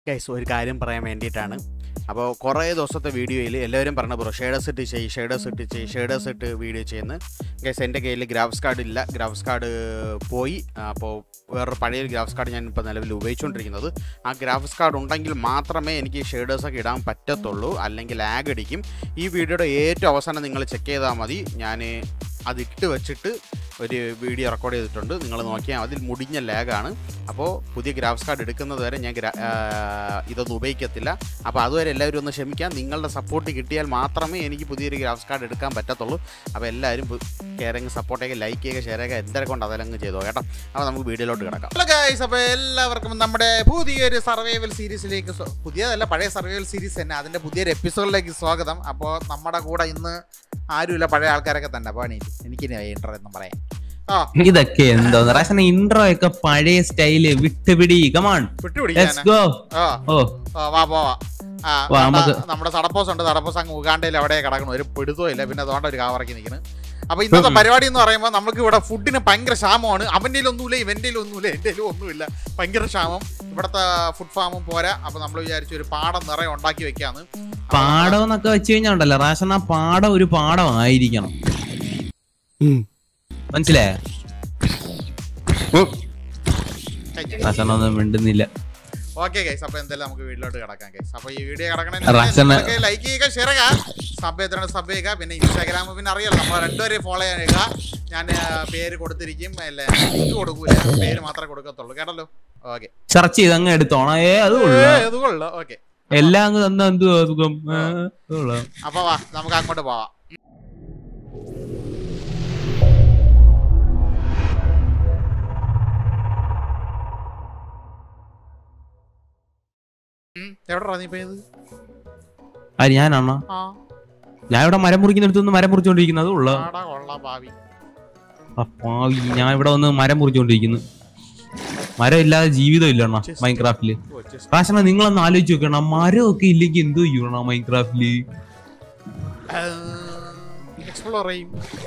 Guys ഒരു കാര്യം പറയാൻ വേണ്ടിയിട്ടാണ് അപ്പോൾ കുറേ ദിവസത്തെ വീഡിയോയിൽ എല്ലാവരും പറഞ്ഞ ബ്രോ ഷെയ്ഡേഴ്സ് ഇട്ട് ചെയ്യ് ഷെയ്ഡേഴ്സ് ഇട്ട് ചെയ്യ് ഷെയ്ഡേഴ്സ് ഇട്ട് വീഡിയോ ചെയ്യുന്നു ഗൈസ് എൻ്റെ കയ്യിൽ ഗ്രാഫിക്സ് കാർഡ് ഇല്ല ഗ്രാഫിക്സ് കാർഡ് പോയി അപ്പോൾ വേറൊരു പഴയ ഗ്രാഫിക്സ് കാർഡ് ഞാൻ ഇപ്പോൾ നിലവിൽ ഉപയോഗിച്ചുകൊണ്ടിരിക്കുന്നത് ആ ഗ്രാഫിക്സ് കാർഡ് ഉണ്ടെങ്കിൽ മാത്രമേ എനിക്ക് ഷെയ്ഡേഴ്സൊക്കെ ഇടാൻ പറ്റത്തുള്ളൂ അല്ലെങ്കിൽ ലാഗ് അടിക്കും ഈ വീഡിയോയുടെ ഏറ്റവും അവസാനം നിങ്ങൾ ചെക്ക് ചെയ്താൽ മതി ഞാൻ അതിട്ട് വെച്ചിട്ട് ഒരു വീഡിയോ റെക്കോർഡ് ചെയ്തിട്ടുണ്ട് നിങ്ങൾ നോക്കിയാൽ അതിൽ മുടിഞ്ഞ ലാഗാണ് അപ്പോൾ പുതിയ ഗ്രാഫിക്സ് കാർഡ് എടുക്കുന്നത് വരെ ഞാൻ ഗ്രാ- ആ, ഇതൊന്നും ഉപയോഗിക്കത്തില്ല അപ്പോൾ അതുവരെ എല്ലാവരും ഒന്ന് ക്ഷമിക്കാം നിങ്ങളുടെ സപ്പോർട്ട് കിട്ടിയാൽ മാത്രമേ എനിക്ക് പുതിയൊരു ഗ്രാഫിക്സ് കാർഡ് എടുക്കാൻ പറ്റത്തുള്ളൂ അപ്പോൾ എല്ലാവരും കയറങ്ങ് സപ്പോർട്ട് ചെയ്യുക ലൈക്ക് ചെയ്യുക ഷെയർ ചെയ്യുക എന്തൊക്കെ കൊണ്ട് അതെല്ലാം ചെയ്തോ കേട്ടോ അപ്പോൾ നമുക്ക് വീഡിയോയിലോട്ട് കിടക്കാം ഹലോ ഗൈസ് അപ്പോൾ എല്ലാവർക്കും നമ്മുടെ പുതിയൊരു സർവൈവൽ സീരീസിലേക്ക് സ്വ- പുതിയതല്ല പഴയ സർവൈവൽ സീരീസ് തന്നെ അതിൻ്റെ പുതിയൊരു എപ്പിസോഡിലേക്ക് സ്വാഗതം അപ്പോൾ നമ്മുടെ കൂടെ ഇന്ന് ആരുമില്ല പഴയ ആൾക്കാരൊക്കെ തന്നെ അപ്പോൾ എണീറ്റ് എനിക്കിനി ഇൻട്രോ എന്നും പറയാം ആ ഇതൊക്കെ എന്തോ റേഷൻ ഇൻട്രോ ഒക്കെ പഴയ സ്റ്റൈല് വിട്ടുപിടി കമാൺ ലെറ്റ്സ് വിട്ടുപിടിക്കാനാ ഗോ ആ ഓ ആ, വാ പോവാ ആ വാ, നമ്മുടെ- നമുക്ക്. നമ്മുടെ തടപ്പോസ് ഉണ്ട് തടപ്പോസ് അങ്ങ് ഉഗാണ്ടയിൽ അവിടെ കിടക്കണം ഒരു പിടുത്തവും ഇല്ല പിന്നെ അതുകൊണ്ട് ഒരു കാവറക്കി നിൽക്കുന്നു അപ്പൊ ഇന്നത്തെ പരിപാടി എന്ന് പറയുമ്പോൾ നമുക്ക് ഇവിടെ ഫുഡിന് ഭയങ്കര ക്ഷാമമാണ് അവൻ്റെ ഒന്നുമില്ല ഇവൻ്റെ ഒന്നുമില്ല എൻ്റെ ഒന്നുമില്ല ഭയങ്കര ക്ഷാമം ഇവിടുത്തെ ഫുഡ് ഫാമും പോരാ അപ്പൊ നമ്മൾ വിചാരിച്ചു ഒരു പാടം നിറയെ ഉണ്ടാക്കി വെക്കാന്ന് പാടം എന്നൊക്കെ വെച്ച് കഴിഞ്ഞാൽ ഉണ്ടല്ലോ റേഷൻ ആ പാടം ഒരു പാടമായിരിക്കണം മനസ്സിലായോ റേഷൻ ഒന്നും മിണ്ടുന്നില്ല ഓക്കെ ഗൈസ് അപ്പൊ എന്തായാലും നമുക്ക് വീട്ടിലോട്ട് കിടക്കാം ഗൈസ് അപ്പൊ ഈ വീഡിയോ റച്ചനെ- കിടക്കണേ ലൈക്ക് ചെയ്യുക ഷെയർ ചെയ്യുക സബ് എത്ര സബ് ചെയ്യുക പിന്നെ ഇൻസ്റ്റാഗ്രാം പിന്നെ അറിയാലോ നമ്മൾ രണ്ടുപേരെ ഫോളോ ചെയ്യുക ഞാൻ ആ, പേര് കൊടുത്തിരിക്കും അല്ലേ ലിങ്ക് കൊടുക്കൂല പേര് മാത്രമേ കൊടുക്കത്തുള്ളൂ കേട്ടല്ലോ ഓക്കെ സെർച്ച് ചെയ്ത് അങ്ങ് എടുത്തോണം ഏ അത് കൊള്ളാം കൊള്ളാം ഓക്കെ എല്ലാം അങ്ങ് തന്ന എന്ത് സുഖം ഏ, അത് കൊള്ളാം. അപ്പൊ വാ നമുക്ക് അങ്ങോട്ട് പോവാം എവിടെടാ നീ പോയത് ആര് ഞാനാണോ ആ ഞാൻ ഇവിടെ മരം മുറിക്കുന്നിടത്തുനിന്ന് മരം മുറിച്ചോണ്ടിരിക്കുന്നത് ഉള്ള ആടാ കൊള്ളാം ഭാവി ഞാൻ ഇവിടെ വന്ന് മരം മുറിച്ചോണ്ടിരിക്കുന്നു മരം ഇല്ലാതെ ജീവിതം ഇല്ല അണ്ണാ മൈൻക്രാഫ്റ്റില് പ്രാശന നിങ്ങളൊന്ന് ആലോചിച്ച് നോക്കണം മരം ഒക്കെ ഇല്ലെങ്കിൽ എന്തോ ചെയ്യണം മൈൻക്രാഫ്റ്റില് എക്സ്പ്ലോർ ചെയ്യും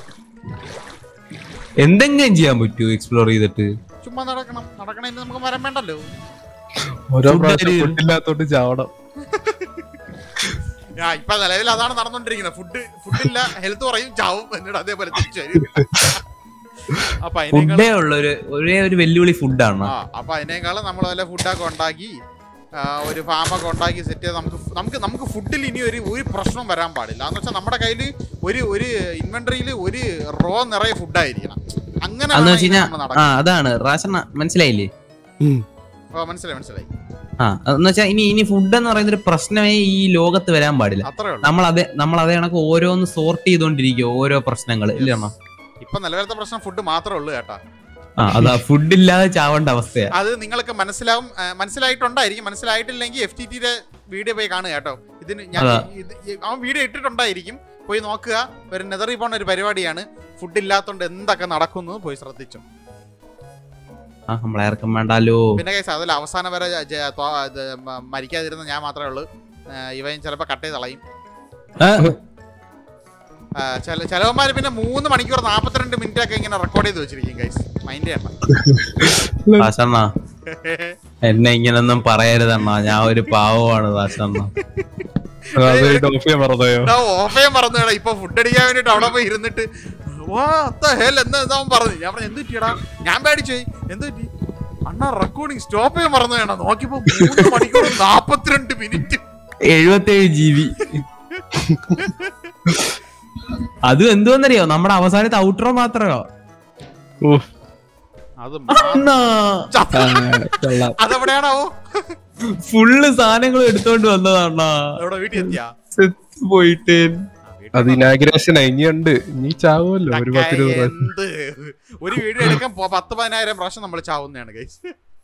എന്തെങ്കിലും ചെയ്യാൻ പറ്റുമോ എക്സ്പ്ലോർ ചെയ്തിട്ട് ചുമ്മാ നടക്കണം നടക്കണേന് നമുക്ക് മരം വേണ്ടല്ലോ ഓരോ Food പ്രാവശ്യം ഒരു- ഫുഡില്ലാത്തോണ്ട് ചാവണം ആ ഇപ്പൊ നിലവിൽ അതാണ് നടന്നുകൊണ്ടിരിക്കുന്നത് ഫുഡ് ഫുഡില്ല ഹെൽത്ത് പറയും ചാവും എന്നിട്ട് അതേപോലെ തിരിച്ചു വരും അപ്പൊ അതിനേക്കാൾ ഫുഡേ ഉള്ള ഒരു ഒരേ ഒരു വെല്ലുവിളി ഫുഡാണ് ആ അപ്പൊ അതിനേക്കാളും നമ്മൾ വല്ല ഫുഡൊക്കെ ഉണ്ടാക്കി ആ, ഒരു ഫാമൊക്കെ ഉണ്ടാക്കി സെറ്റ് ചെയ്ത് നമുക്ക് നമുക്ക് നമുക്ക് ഫുഡിൽ ഇനി ഒരു ഒരു പ്രശ്നം വരാൻ പാടില്ല എന്ന് വെച്ചാൽ നമ്മുടെ കയ്യിൽ ഒരു ഒരു ഇൻവെന്ററിയിൽ ഒരു റോ നിറയെ ഫുഡായിരിക്കണം അങ്ങനെ അന്ന് വേണം വെച്ച് ഇനി കഴിഞ്ഞാൽ നമ്മൾ ആ നടക്കാൻ. അതാണ് റാശന മനസ്സിലായില്ലേ ഓ മനസ്സിലായി മനസ്സിലായി ആ എന്ന് വെച്ചാൽ ഇനി ഇനി ഫുഡ് എന്ന് പറയുന്ന ഒരു പ്രശ്നമേ ഈ ലോകത്ത് വരാൻ പാടില്ല അത്രേ ഉള്ളൂ നമ്മൾ അതേ നമ്മൾ അതേ കണക്ക് ഓരോന്ന് സോർട്ട് ചെയ്തോണ്ടിരിക്കും ഓരോ പ്രശ്നങ്ങൾ ഇല്ലേ അണ്ണാ ഇപ്പൊ നിലവിലത്തെ പ്രശ്നം ഫുഡ് മാത്രമേ ഉള്ളൂ കേട്ടാ ആ അതാ ഫുഡ് ഇല്ലാതെ ചാവേണ്ട അവസ്ഥയാ അത് നിങ്ങൾക്ക് മനസ്സിലാവും ആ, മനസ്സിലായിട്ടുണ്ടായിരിക്കും മനസ്സിലായിട്ടില്ലെങ്കിൽ എഫ് ടി ടിയുടെ വീഡിയോ പോയി കാണുക കേട്ടോ ഇതിന് ഞാൻ അതാ. ഇത് ഈ- അവൻ വീഡിയോ ഇട്ടിട്ടുണ്ടായിരിക്കും പോയി നോക്കുക ഒരു നെതറി പോണ ഒരു പരിപാടിയാണ് ഫുഡ് ഇല്ലാത്തോണ്ട് എന്തൊക്കെ നടക്കുന്നു പോയി ശ്രദ്ധിച്ചു ആ നമ്മളെ ഇറക്കം വേണ്ടാലോ പിന്നെ കേസ് അതിൽ അവസാനം വരെ ജ- ജ- ത്വ- ഇത് മ- മരിക്കാതിരുന്ന ഞാൻ മാത്രമേ ഉള്ളൂ ആ, ഇവൻ ചിലപ്പോൾ കട്ട് ചെയ്ത് കളയും ആ, ആ, ചില ചിലവന്മാർ പിന്നെ മൂന്ന് മണിക്കൂർ നാൽപ്പത്തിരണ്ട് മിനിറ്റ് ഒക്കെ ഇങ്ങനെ റെക്കോർഡ് ചെയ്ത് വെച്ചിരിക്കും ഗൈസ് മൈൻഡ് ചെയ്യണ്ട ദാസണ്ണ എന്നെ ഇങ്ങനൊന്നും പറയരുതണ്ണ ഞാൻ ഒരു പാവമാണ് ദാസണ്ണ അത് ഓഫ് ചെയ്യാൻ മറന്നോയോ ഓഫ് ചെയ്യാൻ പറഞ്ഞു കേടാ ഇപ്പൊ ഫുഡ് അടിക്കാൻ വേണ്ടിട്ട് അവിടെ പോയി ഇരുന്നിട്ട് വാ ഹെൽ എന്താ എന്താ അവൻ പറഞ്ഞു ഞാൻ പറഞ്ഞു എന്ത് പറ്റിയടാ ഞാൻ പേടിച്ചു എന്ത് പറ്റി അണ്ണാ റെക്കോർഡിങ് സ്റ്റോപ്പ് ചെയ്യാൻ മറന്നു വേണം നോക്കിയപ്പോ മൂന്ന് മണിക്കൂർ നാപ്പത്തിരണ്ട് മിനിറ്റ് എഴുപത്തേഴ് ജി ബി അത് എന്തോന്നറിയോ നമ്മുടെ അവസാനത്തെ ഔട്ട്രോ മാത്രമോ ഉഫ്. അത് അണ്ണാ കൊള്ളാം അതെവിടെയാണാവോ ഫുള്ള് സാധനങ്ങൾ എടുത്തോണ്ട് വന്നതാണ്ണാ എവിടെ വീട്ടിൽ എത്തിയാ സെത്ത് പോയിട്ട് അത് ഇനാഗ്രേഷൻ ഇനിയുണ്ട് ഇനി ചാവുമല്ലോ ഒരു പത്ത് ഇരുപത് പ്രാവശ്യം എന്ത് ഒരു വീഡിയോ എടുക്കാൻ പോ- പത്ത് പതിനായിരം പ്രാവശ്യം നമ്മൾ ചാവുന്നതാണ് ഗൈസ്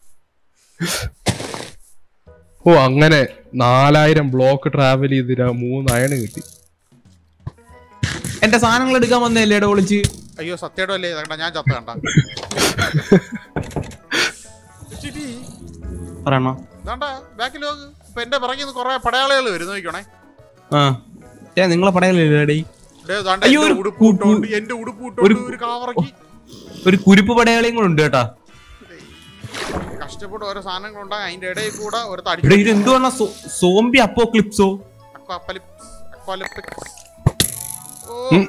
ഓ അങ്ങനെ നാലായിരം ബ്ലോക്ക് ട്രാവൽ ചെയ്തിട്ട് മൂന്ന് അയണ് കിട്ടി എന്റെ സാധനങ്ങൾ എടുക്കാൻ വന്നല്ലേ ഇട വിളിച്ച് അയ്യോ സത്യയുടെ അല്ലേ കണ്ട ഞാൻ ചത്ത കണ്ട ചിരി പറയണോ ഇതാണ്ട ബാക്കിൽ നോക്ക് ഇപ്പൊ എന്റെ പിറകിൽ നിന്ന് കുറെ പടയാളികൾ വരും നോക്കണേ ആ ഏ നിങ്ങളെ പടയല്ലേ അയ്യോ, ഒരു ഉടുപ്പ് കു- ഇട്ടോണ്ട് എന്റെ ഉടുപ്പ് ഇട്ടോണ്ട് ഒരു- ഒരു കാവറക്കി ഒരു കുരിപ്പ് പടയാളിയും കൂടെ ഉണ്ട് കേട്ടാ കഷ്ടപ്പെട്ട് ഓരോ സാധനങ്ങൾ ഉണ്ടാകും അതിന്റെ ഇടയിൽ കൂടെ ഒരു ഇവിടെ തടി ഇത് എന്തുവാ സോംബി അപ്പോ ക്ലിപ്സോ അക്വാപലിപ്സ് അക്വാലിപ്പിക്സ് ഓ ഉം.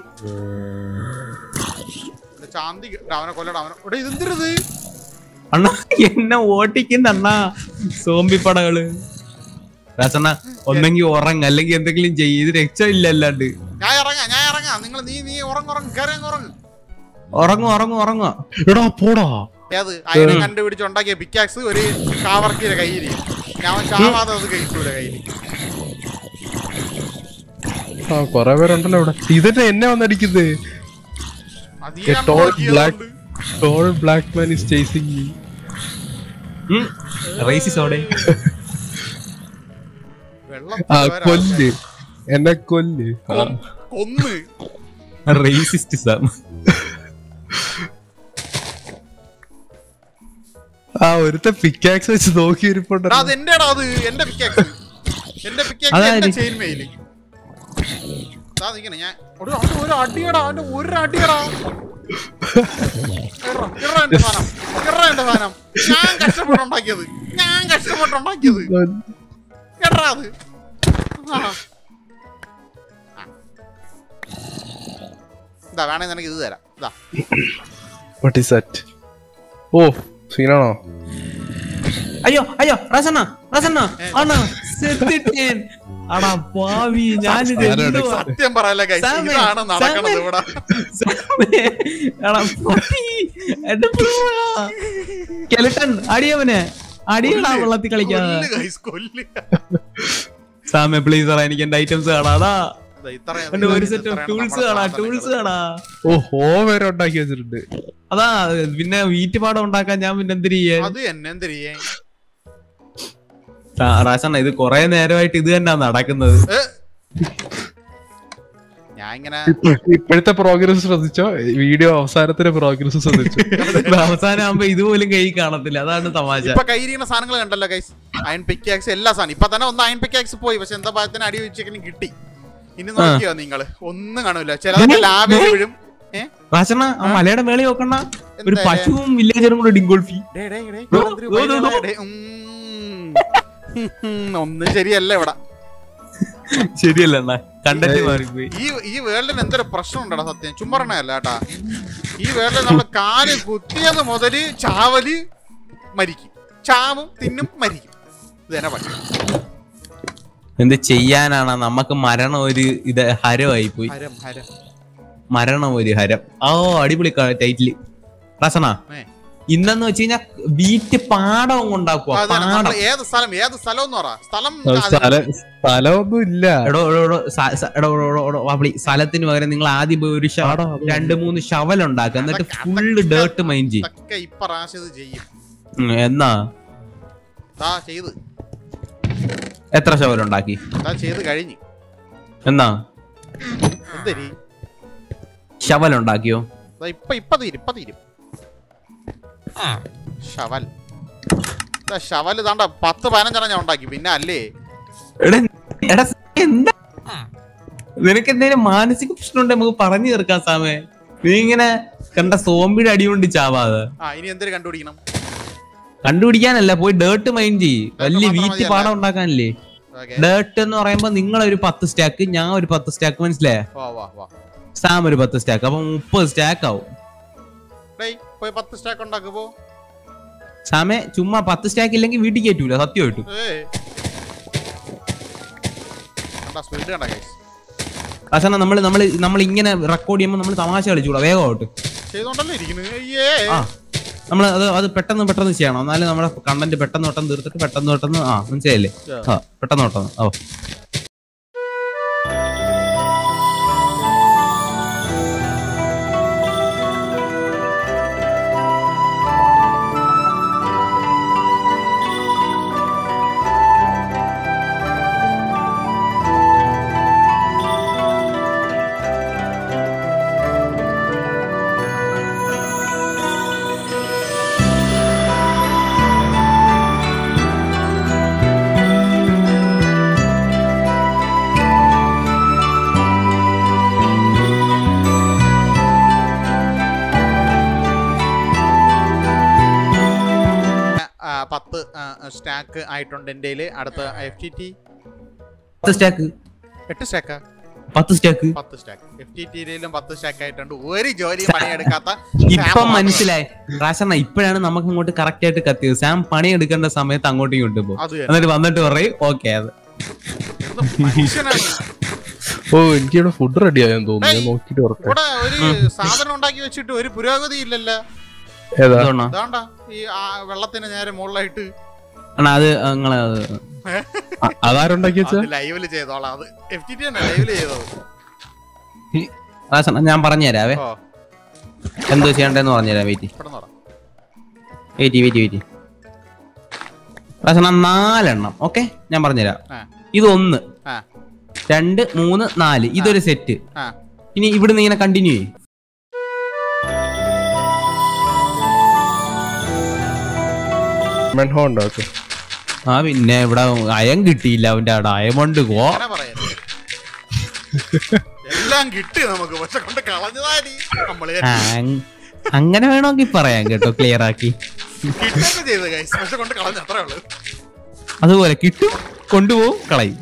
ഇത് ചാന്തി ഇടാ, അവനെ കൊല്ലടാ അവനെ ഇവിടെ ഇതെന്തിരുത് അണ്ണാ എന്നെ ഓട്ടിക്കുന്ന അണ്ണാ സോംബി പടകള് രാസണ്ണ ഒന്നെങ്കിൽ ഉറങ്ങ അല്ലെങ്കിൽ എന്തെങ്കിലും ചെയ്യ് ഇത് രക്ഷയില്ല അല്ലാണ്ട് ഞാൻ ഇറങ്ങാം ഞാൻ ഇറങ്ങാം നിങ്ങൾ നീ നീ ഉറങ്ങുറങ്ങ് കയറി അങ്ങ് ഉറങ്ങ് ഉറങ്ങും ഉറങ്ങും ഉറങ്ങുക എടാ പോടാ ഏത് അതിനെ കണ്ടുപിടിച്ച് ഉണ്ടാക്കിയ പിക്കാക്സ് ഒരു കാവർക്കിയുടെ കയ്യിൽ ഞാൻ ചാവാതെ അത് കഴിക്കൂല കയ്യിൽ ആ കൊറേ പേരുണ്ടല്ലോ ഇവിടെ ഇതന്നെ എന്നെ വന്നടിക്കുന്നത് A tall black tall black man is chasing me. റേസിസ് അവിടെ ആ കൊല്ല് എന്നെ കൊല്ല് ആ. കൊന്ന് റേസിസ്റ്റ് സാം ആ ഒരുത്ത പിക്കാക്സ് വെച്ച് നോക്കി എടാ, ഇരിപ്പുണ്ടല്ലോ അത് എന്റെടാ അത് എന്റെ പിക്കാക്സ് എന്റെ പിക്കാക്സ് അതാ എന്റെ ഇത്. ചെയിൻ മെയില് ദാ നിക്കണെ ഞാൻ ഒരു അവന്റെ ഒരു അടിയടാ അവന്റെ ഒരു അടിയടാ ഇറ, ഇറ എന്റെ സാധനം ഇറ എന്റെ സാധനം ഞാൻ കഷ്ടപ്പെട്ടുണ്ടാക്കിയത് ഞാൻ കഷ്ടപ്പെട്ടുണ്ടാക്കിയത് എടാ അത് ആ. ആ. ഇതാ വേണേ നിനക്ക് ഇത് തരാം ഇതാ വാട്ട് ഈസ് ദാറ്റ് ഓ സീനാണോ അയ്യോ അയ്യോ റസണ്ണ റസണ്ണ അണ്ണാ സെത്തിട്ട് ഞാൻ അടാ പാവി ഞാനിത് ആരാണ് എന്തുവാ? സത്യം പറയല്ലേ guys, സാമേ, ഇതാണ് നടക്കണത് സാമേ. ഇവിടെ സാമേ, എടാ പാവി, എന്റെ പിള്ളാ. skeleton, അടിയവനെ അടിയടാ വെള്ളത്തിൽ കളിക്കാതെ കൊല്ല് guys, കൊല്ല് സാമേ പ്ലീസ് പറ എനിക്ക് എന്റെ ഐറ്റംസ് കാണാടാ ദാ ഇത്രയും- എന്റെ ഒരു ഇത് സെറ്റ് ഇത്രയാണ് ടൂൾസ് നമ്മുടെ കാണാ സാധനങ്ങൾ. ടൂൾസ് കാണാ ഓ ഹോ വരെ ഉണ്ടാക്കി വെച്ചിട്ടുണ്ട് അതാ പിന്നെ വീട്ടുപാടം ഉണ്ടാക്കാൻ ഞാൻ പിന്നെ എന്തിനു ചെയ്യാൻ അത് എന്നെ എന്തിരിയേ റാസണ്ണ ഇത് കൊറേ നേരമായിട്ട് ഇത് തന്നെ നടക്കുന്നത് ഞാൻ ഇങ്ങനെ ഇപ്പ- ഇപ്പോഴത്തെ പ്രോഗ്രസ് ശ്രദ്ധിച്ചോ വീഡിയോ അവസാനത്തിന്റെ പ്രോഗ്രസ് ശ്രദ്ധിച്ചോ ഇത് അവസാനം ആകുമ്പോ ഇതുപോലും കൈ കാണത്തില്ല അതാണ് തമാശ ഇപ്പൊ കയ്യിരിക്കുന്ന സാധനങ്ങൾ കണ്ടല്ലോ ഗൈസ് അയൺ പിക്കാക്സ് എല്ലാ സാധനം ഇപ്പൊ തന്നെ ഒന്ന് അയൺ പിക്കാക്സ് പോയി പക്ഷെ എന്താ ഭാഗത്തിന് അടി വെച്ചേക്കിന് കിട്ടി ഇനി നോക്കിയോ നിങ്ങള് ഒന്നും കാണൂല ചിലതൊക്കെ ലാബിൽ വീഴും ഏ? റാസണ്ണ ആ മലയുടെ മേളി നോക്കണ്ട ഒരു എന്താ? പശുവും വില്ലേജറും കൂടെ ഡിങ്കോൾഫി ഡേ, ഡേ, ഡേ, ദോ, ഇവരെന്തൊരു ദോ, ദോ, വൈകുന്നേരം ദോ. ഡേ, ഉം. ഒന്നും ശരിയല്ല ഇവിടെ ശരിയല്ല അണ്ണാ കണ്ടന്റ് മാറിപ്പോയി ഈ ഈ വേൾഡിന് എന്തൊരു പ്രശ്നം ഉണ്ടടാ സത്യം ചുമ്മറണല്ല കേട്ടാ ഈ വേൾഡിൽ നമ്മൾ കാല് കുത്തിയത് മുതല് ചാവല് മരിക്കും ചാവും തിന്നും മരിക്കും ഇത് തന്നെ പറ്റും എന്ത് ചെയ്യാനാണ് നമുക്ക് മരണം ഒരു ഇത് ഹരമായി പോയി ഹരം ഹരം മരണം ഒരു ഹരം ഓ അടിപൊളി ടൈറ്റില് റസണ ഏ. ഇന്നെന്ന് വെച്ച് കഴിഞ്ഞാ വീറ്റ് പാടം ഉണ്ടാക്കുക അത് തന്നെ, നമ്മള് പാടം ഏത് സ്ഥലം ഏത് സ്ഥലം എന്ന് പറ സ്ഥലം സ്ഥല സ്ഥലമൊന്നും ഇല്ല എടോ എടോ എടോ സ- സ- എടോ എടോ എടോ, എടോ വാപ്പിളി സ്ഥലത്തിന് പകരം നിങ്ങൾ ആദ്യം പോയി ഒരു ശവ- ആടാ, അത് രണ്ട് മൂന്ന് ശവൽ ഉണ്ടാക്കുക എന്നിട്ട് അതൊക്കെ- ഫുള്ള് അതൊക്കെ- ഡേർട്ട് മൈൻ ചെയ്യും ഇതൊക്കെ ഇപ്രാവശ്യം ഇത് ചെയ്യും ഉം, എന്നാ താ ചെയ്ത് എത്ര ശവൽ ഉണ്ടാക്കി താ ചെയ്ത് കഴിഞ്ഞ് എന്നാ എന്തരി ശവൽ ഉണ്ടാക്കിയോ ദാ ഇപ്പൊ ഇപ്പൊ തീരും ഇപ്പൊ തീരും ഷവൽ ദാ ഷവൽ താണ്ട പത്ത് പതിനഞ്ചെണ്ണം ഞാൻ ഉണ്ടാക്കി പിന്നെ അല്ലേ എടാ എടാ എന്താ നിനക്ക് എന്തെങ്കിലും മാനസിക പ്രശ്നമുണ്ട് നമുക്ക് പറഞ്ഞു തീർക്കാം സാമേ നീ ഇങ്ങനെ കണ്ട സോമ്പിയുടെ അടി കൊണ്ട് ചാവാതെ ആ ഇനി എന്തൊരു കണ്ടുപിടിക്കണം കണ്ടുപിടിക്കാനല്ല പോയി ഡേർട്ട് മൈൻ ചെയ്യ് വലിയ മാത്രം വീറ്റ് മതിയല്ല. പാടം ഉണ്ടാക്കാനല്ലേ ഓക്കെ ഡേർട്ട് എന്ന് പറയുമ്പോ നിങ്ങളൊരു പത്ത് സ്റ്റാക്ക് ഞാൻ ഒരു പത്ത് സ്റ്റാക്ക് മനസ്സിലായേ വാ വാ വാ സാം ഒരു പത്ത് സ്റ്റാക്ക് അപ്പൊ മുപ്പത് സ്റ്റാക്ക് ആവും ഡേയ് പോയി പത്ത് സ്റ്റാക്ക് ഉണ്ടാക്ക് പോ സാമേ ചുമ്മാ പത്ത് സ്റ്റാക്ക് ഇല്ലെങ്കിൽ വീട്ടിൽ കയറ്റൂല സത്യമായിട്ടും ഏയ് കണ്ടാ സ്പീഡ് കണ്ടാ ഗൈസ് അവസാനം നമ്മൾ നമ്മൾ നമ്മൾ ഇങ്ങനെ റെക്കോർഡ് ചെയ്യുമ്പോൾ നമ്മൾ തമാശ കളിച്ചൂടാ വേഗമായിട്ട് ചെയ്തോണ്ടല്ലേ ഇരിക്കുന്നത് അയ്യേ ആ നമ്മൾ അത് അത് പെട്ടെന്ന് പെട്ടെന്ന് ചെയ്യണം എന്നാലും നമ്മുടെ കണ്ടന്റ് പെട്ടെന്ന് പെട്ടെന്ന് തീർത്തിട്ട് പെട്ടെന്ന് പെട്ടെന്ന് ആ മനസ്സിലായില്ലേ ആ പെട്ടെന്ന് പെട്ടെന്ന് ഓ സ്റ്റാക്ക് ആയിട്ടുണ്ട് എൻ്റെ അടുത്ത എഫ് ടി ടി പത്ത് സ്റ്റാക്ക് എട്ട് സ്റ്റാക്കാ പത്ത് സ്റ്റാക്ക് പത്ത് സ്റ്റാക്ക് എഫ് ടി ടിയിലും പത്ത് സ്റ്റാക്ക് ആയിട്ടുണ്ട് ഒരു ജോലിയും പണിയെടുക്കാത്ത ഇപ്പം മനസ്സിലായി റാശണ്ണ ഇപ്പോഴാണ് നമുക്ക് ഇങ്ങോട്ട് കറക്റ്റ് ആയിട്ട് കത്തിയത് സാം പണിയെടുക്കേണ്ട സമയത്ത് അങ്ങോട്ടും ഇങ്ങോട്ടും പോകും അത് തന്നെ. എന്നിട്ട് വന്നിട്ട് പറയും ഓക്കെ അത് എന്ത് മനുഷ്യനാണ് ഓ എനിക്ക് ഇവിടെ ഫുഡ് റെഡി ആയെന്ന് തോന്നുന്നു ഞാൻ നോക്കിട്ട് ഉറക്കെ ഇവിടെ ഒരു സാധനം ഉണ്ടാക്കി വെച്ചിട്ട് ഒരു പുരോഗതി ഇല്ലല്ലോ ഏതാ അതുകൊണ്ടാ അതാണ്ടാ ഈ ആ വെള്ളത്തിന് നേരെ മുകളിലായിട്ട് അണ്ണാ അത് നിങ്ങളെ അ- അതാരുണ്ടാക്കി വെച്ചാ ലൈവില് ചെയ്തോളാം അത് എഫ് ടി ടി തന്നെ ലൈവില് ചെയ്തോളൂ റാശണ്ണ ഞാൻ പറഞ്ഞുതരാവേ ഓ എന്തോ ചെയ്യണ്ടെന്ന് പറഞ്ഞുതരാം വെയിറ്റ് ഇവിടെ നോടാ വെയിറ്റ് വെയിറ്റ് വെയിറ്റ് റാശണ്ണ നാലെണ്ണം ഓക്കെ ഞാൻ പറഞ്ഞുതരാം ആ ഇത് ഒന്ന് ആ രണ്ട് മൂന്ന് നാല് ഇതൊരു സെറ്റ് ആ ഇനി ഇവിടുന്ന് ഇങ്ങനെ കണ്ടിന്യൂ ചെയ്യും മെൻഹോ ഉണ്ടാക്കും ആ പിന്നെ ഇവിടെ അയം കിട്ടിയില്ല അവന്റെ അവിടെ അയമുണ്ട് കോ അങ്ങനെ പറയരുത് എല്ലാം കിട്ടി നമുക്ക് പക്ഷെ കൊണ്ട് കളഞ്ഞതായി നമ്മള് ആ, അങ്- അങ്ങനെ വേണമെങ്കിൽ പറയാം കേട്ടോ ക്ലിയർ ആക്കി കിട്ടൊക്കെ ചെയ്ത് ഗൈസ് പക്ഷെ കൊണ്ട് കളഞ്ഞ അത്രേ ഉള്ളു അതുപോലെ കിട്ടും കൊണ്ടുപോകും കളയും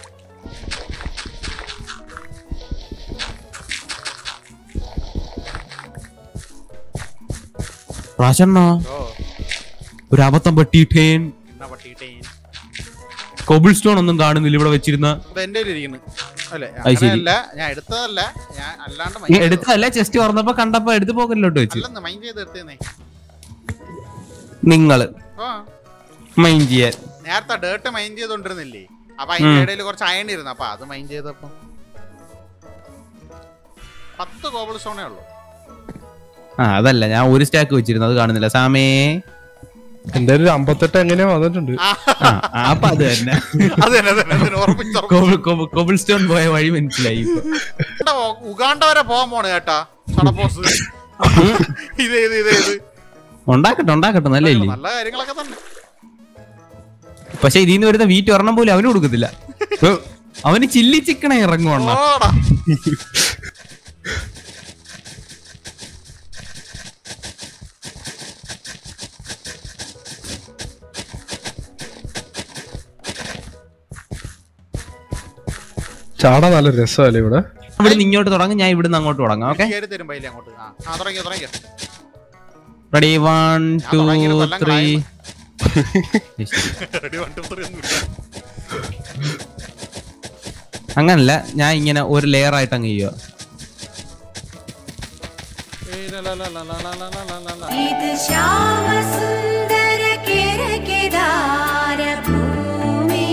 പ്രാശണ്ണ ഓ ഒരു അബദ്ധം പറ്റിയിട്ടേൻ എന്നാ പട്ടിയിട്ടേ കോബിൾ സ്റ്റോൺ ഒന്നും കാണുന്നില്ല ഇവിടെ വെച്ചിരുന്ന ഇത് എന്റെ ഇരിക്കുന്നു അല്ലെ അത് ശരി. അങ്ങനെയല്ല ഞാൻ എടുത്തതല്ല ഞാൻ അല്ലാണ്ട് നീ mind എടുത്തതല്ല ചെസ്റ്റ് തുറന്നപ്പോ കണ്ടപ്പോ എടുത്തു പോകല്ലോട്ട് വെച്ച് അല്ലെന്ന് മൈൻഡ് ചെയ്ത് എടുത്തേന്നേ നിങ്ങള് ഓ മൈൻഡ് ചെയ്യാൻ നേരത്തെ ഡേർട്ട് മൈൻഡ് ചെയ്തോണ്ടിരുന്നില്ലേ അപ്പൊ അതിന്റെ ഇടയിൽ കുറച്ച് അയൺ ഇരുന്നു അപ്പൊ അത് മൈൻഡ് ചെയ്തപ്പോ പത്ത് കോബിൾ സ്റ്റോണേ ഉള്ളൂ ആ അതല്ല ഞാൻ ഒരു സ്റ്റാക്ക് വെച്ചിരുന്നു അത് കാണുന്നില്ല സാമേ എന്തായാലും ഒരു അമ്പത്തെട്ട് എങ്ങനെയോ വന്നിട്ടുണ്ട് ആ, ആ ആ, അപ്പൊ അത് തന്നെ അത് തന്നെ അത് തന്നെ, അതിന് ഉറപ്പിച്ച് ഉറപ്പിച്ച്. കോബിൾ- കോബിൾ- കോബിൾ സ്റ്റോൺ പോയ വഴി മനസ്സിലായി ഇപ്പൊ ഇവിടെ ഉഗാണ്ട വരെ പോകാൻ പോണ് കേട്ടാ സടപ്പോസ് ഇത് ഇത് ഇത് ഇത് ഉണ്ടാക്കട്ടെ ഉണ്ടാക്കട്ടെ നല്ല ഇല്ലേ നല്ല കാര്യങ്ങളൊക്കെ തന്നെ പക്ഷെ ഇതിന്ന് വരുന്ന വീറ്റ് ഒരെണ്ണം പോലും അവന് കൊടുക്കത്തില്ല അവന് ചില്ലി ചിക്കണേ ഇറങ്ങുവണ്ണ ഓടാ ചാടാൻ നല്ല രസമല്ലേ ഇവിടെ ഇവിടുന്ന് ഇങ്ങോട്ട് തുടങ്ങും ഞാൻ ഇവിടുന്ന് അങ്ങോട്ട് തുടങ്ങാം ഓക്കെ കയറി തരും പൈലി അങ്ങോട്ട് ആ ആ തുടങ്ങിയോ തുടങ്ങിയോ റെഡി വൺ ടു തുടങ്ങിയിട്ട് കൊല്ലം three ready one two three ഒന്നും ഇല്ല അങ്ങനല്ല ഞാൻ ഇങ്ങനെ ഒരു ലെയർ ആയിട്ട് അങ്ങ് ചെയ്യുക ഏയ് ല ല ല ല ല ല ല ല ല ല. ഇത് ശ്യാമസുന്ദര കിരകിരാര ഭൂമി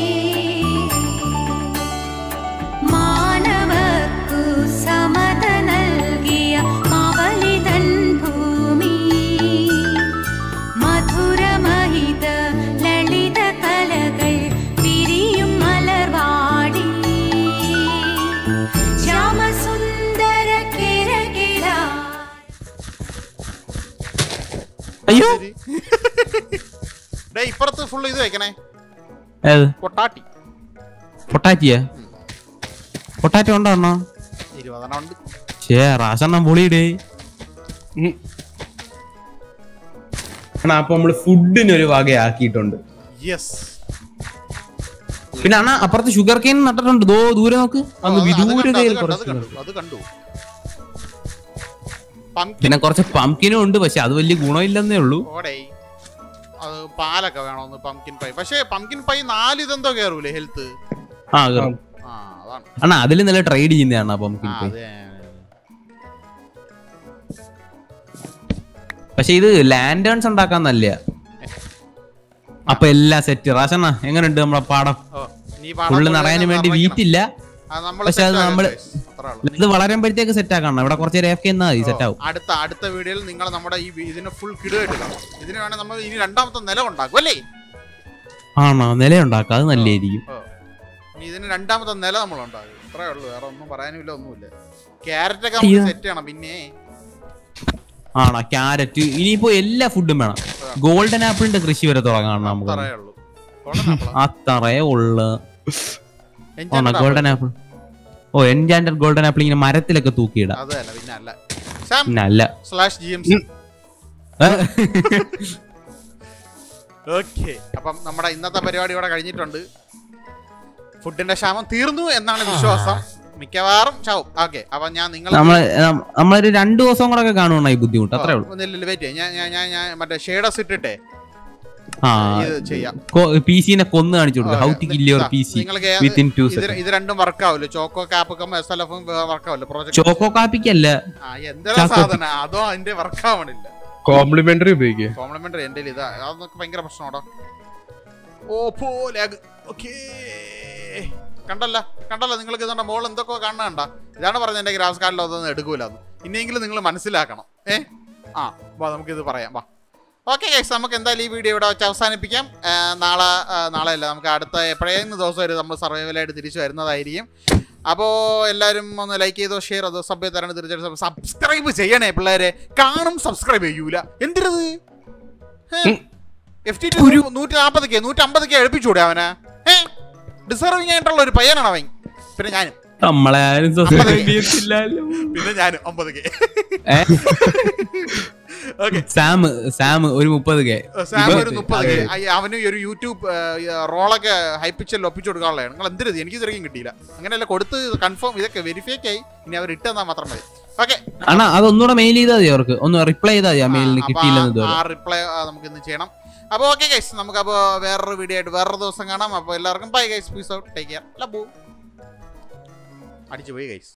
മാനവക്കു സമത നൽകിയ മവലിതൻ ഭൂമി മധുരമഹിത ലളിത കലകൾ പിരിയും മലർവാടി ശ്യാമസുന്ദര കിരകിരാ അയ്യോ ശരി. ഡേ ഇപ്പുറത്ത് ഫുള്ള് ഇത് വെക്കണേ ഏത് പൊട്ടാട്ടി പൊട്ടാറ്റിയ പൊട്ടാറ്റോ ഉണ്ടോ അണ്ണാ ഇരുപതെണ്ണം ഉണ്ട് ഷേ റാസെണ്ണം പൊളിയിടേ അണ്ണാ അപ്പൊ നമ്മള് ഫുഡിന് ഒരു വകയാക്കിയിട്ടുണ്ട് യെസ് പിന്നെ അണ്ണാ അപ്പുറത്ത് ഷുഗർ കെയിൻ നട്ടിട്ടുണ്ട് ദോ ദൂരെ നോക്ക് അങ്ങ് വിദൂരതയിൽ അത് കുറച്ച് കണ്ടു അത് കണ്ടു പംകിൻ പിന്നെ കുറച്ച് പംകിനും ഉണ്ട് പക്ഷെ അത് വലിയ ഗുണമില്ലെന്നേ ഉള്ളൂ ഓടേ അത് പാലൊക്കെ വേണമെന്ന് പംകിൻ പൈ പക്ഷേ പംകിൻ പൈ നാല് ഇതെന്തോ കയറൂലേ ഹെൽത്ത് ആ കേറും. ആ അതാണ് അണ്ണാ അതിൽ നല്ല ട്രേഡ് ചെയ്യുന്നതാണ് പംകിൻ ആ പൈ അതെ പക്ഷെ ഇത് ലാൻഡേൺസ് ഉണ്ടാക്കാൻ നല്ല അപ്പൊ എല്ലാ സെറ്റ് റാസണ്ണ എങ്ങനെയുണ്ട് നമ്മളെ പാടം ഓ നീ ഫുള്ള് നിറയാൻ വേണ്ടി വീറ്റില്ല നമ്മൾ പക്ഷെ അത് നമ്മള് ഇത് വളരുമ്പോഴത്തേക്ക് സെറ്റ് ആക്കണം ഇവിടെ കുറച്ച് നേരം AFK നിന്നാ മതി സെറ്റ് ആവും അടുത്ത അടുത്ത വീഡിയോയിൽ നിങ്ങൾ നമ്മുടെ ഈ വി- ഇതിന് ഫുൾ കിടുകയായിട്ട് കാണും ഇതിന് വേണേൽ നമ്മൾ ഇനി രണ്ടാമത്തെ നില ഉണ്ടാക്കും അല്ലേ ആണോ നിലയുണ്ടാക്കാം അത് നല്ലതായിരിക്കും ഓ ഇനി ഇതിന് രണ്ടാമത്തെ നില നമ്മൾ ഉണ്ടാകും ഇത്രേ ഉള്ളൂ വേറെ ഒന്നും പറയാനുമില്ല ഒന്നുമില്ല ക്യാരറ്റ് ഒക്കെ നമുക്ക് അയ്യോ. സെറ്റ് ചെയ്യണം പിന്നെ ആണോ ക്യാരറ്റ് ഇനിയിപ്പോ എല്ലാ ഫുഡും വേണം ഗോൾഡൻ ആപ്പിളിന്റെ കൃഷി വരെ തുടങ്ങാണ് നമുക്ക് അത്രേ ഉള്ളൂ golden apple ആ? അത്രേ ഉള്ളു Enchanted ആണോ apple. ഗോൾഡൻ ആപ്പിൾ ഓ എൻജാൻഡഡ് ഗോൾഡൻ ആപ്പിൾ ഇങ്ങനെ മരത്തിലൊക്കെ തൂക്കിയിടാം അത് തന്നെ പിന്നെ അല്ല സാം പിന്നെ അല്ല slash G M C okay അപ്പം നമ്മുടെ ഇന്നത്തെ പരിപാടി ഇവിടെ കഴിഞ്ഞിട്ടുണ്ട് ഫുഡിന്റെ ക്ഷാമം തീർന്നു എന്നാണ് വിശ്വാസം മിക്കവാറും ചാവും ഓക്കെ അപ്പൊ ഞാൻ നിങ്ങൾ നമ്മള് നം- നമ്മളൊരു രണ്ടു ദിവസം കൂടെ ഒക്കെ കാണുവാണ് ഈ ബുദ്ധിമുട്ട് അത്രേ ഉള്ളൂ വെയിറ്റ് ഞാൻ ഞാൻ ഞാൻ ഞാൻ മറ്റേ ഷേഡസ് ഇട്ടിട്ടെ ആ ഇത് ചെയ്യാം പി സിനെ കൊന്ന് കാണിച്ചു കൊടുക്കുക how to kill your P C നിങ്ങൾക്ക് വിത്തിൻ ടു ഇത് ഇത് രണ്ടും വർക്ക് ആവില്ല ചോക്കോ കാപ്പും എസ് എൽ എഫും വർക്ക് ആവില്ല പ്രോജക്ട് ചോക്കോ കാപ്പിക്കല്ല ആ എന്തെല്ലാം ചാക്കോ. സാധന അതോ അതിന്റെ വർക്ക് ആവണില്ല കോംപ്ലിമെന്ററി ഉപയോഗിക്കുക കോംപ്ലിമെന്ററി എന്റെ ഇതാ അതൊക്കെ ഭയങ്കര പ്രശ്നമാടോ ഓ പോ ലാഗ് ഓക്കേ കണ്ടല്ല കണ്ടല്ല നിങ്ങൾക്ക് ഇതുകൊണ്ട് മോൾ എന്തൊക്കെ കാണണ്ട ഇതാണ് പറഞ്ഞത് എന്റെ ഗ്രാഫ്സ് കാർഡിൽ അതൊന്നും എടുക്കൂലെന്ന് ഇനിയെങ്കിലും നിങ്ങൾ മനസ്സിലാക്കണം ഏ ആ വാ നമുക്കിത് പറയാം വാ ഓക്കെ ഗൈസ് നമുക്ക് എന്തായാലും ഈ വീഡിയോ ഇവിടെ വെച്ച് അവസാനിപ്പിക്കാം ആ, നാളെ ആ, നാളെ അല്ല നമുക്ക് അടുത്ത എപ്പോഴേലും ദിവസം ഒരു നമ്മൾ സർവൈവലായിട്ട് തിരിച്ചു വരുന്നതായിരിക്കും അപ്പോൾ എല്ലാവരും ഒന്ന് ലൈക്ക് ചെയ്തോ ഷെയർ ചെയ്തോ സബ് തരണം തീർച്ചയായിട്ടും സബ്സ്ക്രൈബ് ചെയ്യണേ പിള്ളേരെ കാണും സബ്സ്ക്രൈബ് ചെയ്യൂല എന്തിനത് എഫ് ടി നൂറ്റി നാൽപ്പത് കെ നൂറ്റി അമ്പത് കെ എഴുപ്പിച്ചൂടെ അവനെ ഏ ഡിസർവിങ് ആയിട്ടുള്ള ഒരു പയ്യനാണ് അവൻ പിന്നെ ഞാനും നമ്മളെ ആരും subscribe ചെയ്യത്തില്ലല്ലോ. പിന്നെ ഞാനും അമ്പത് കെ ഏ? ഓക്കെ സാം സാം ഒരു മുപ്പത് കെ സാം ഒരു മുപ്പത് കെ അവന് ഈ ഒരു യൂട്യൂബ് റോളൊക്കെ ഹൈപ്പിച്ചല്ലോ ഒപ്പിച്ചു കൊടുക്കാനുള്ളതാണ് നിങ്ങൾ എന്തിനത് എനിക്ക് ഇതുവരെയും കിട്ടിയില്ല അങ്ങനെയല്ല കൊടുത്ത് കൺഫേം ഇതൊക്കെ വെരിഫൈ ആയി ഇനി അവർ ഇട്ടെന്നാൽ മാത്രം മതി ഓക്കെ അണ്ണാ അതൊന്നുകൂടെ മെയിൽ ചെയ്താൽ മതി അവർക്ക് ഒന്ന് റിപ്ലൈ ചെയ്താൽ മതി ആ മെയിലിന് കിട്ടിയില്ലെന്ന് ആ ഇതുവരെ റിപ്ലൈ നമുക്ക് ഇന്ന് ചെയ്യണം അപ്പോൾ ഓക്കെ ഗൈസ് നമുക്ക് അപ്പോൾ വേറൊരു വീഡിയോ ആയിട്ട് വേറൊരു ദിവസം കാണാം അപ്പോൾ എല്ലാവർക്കും bye guys peace out take care ലബു അടിച്ചു പോയി ഗൈസ്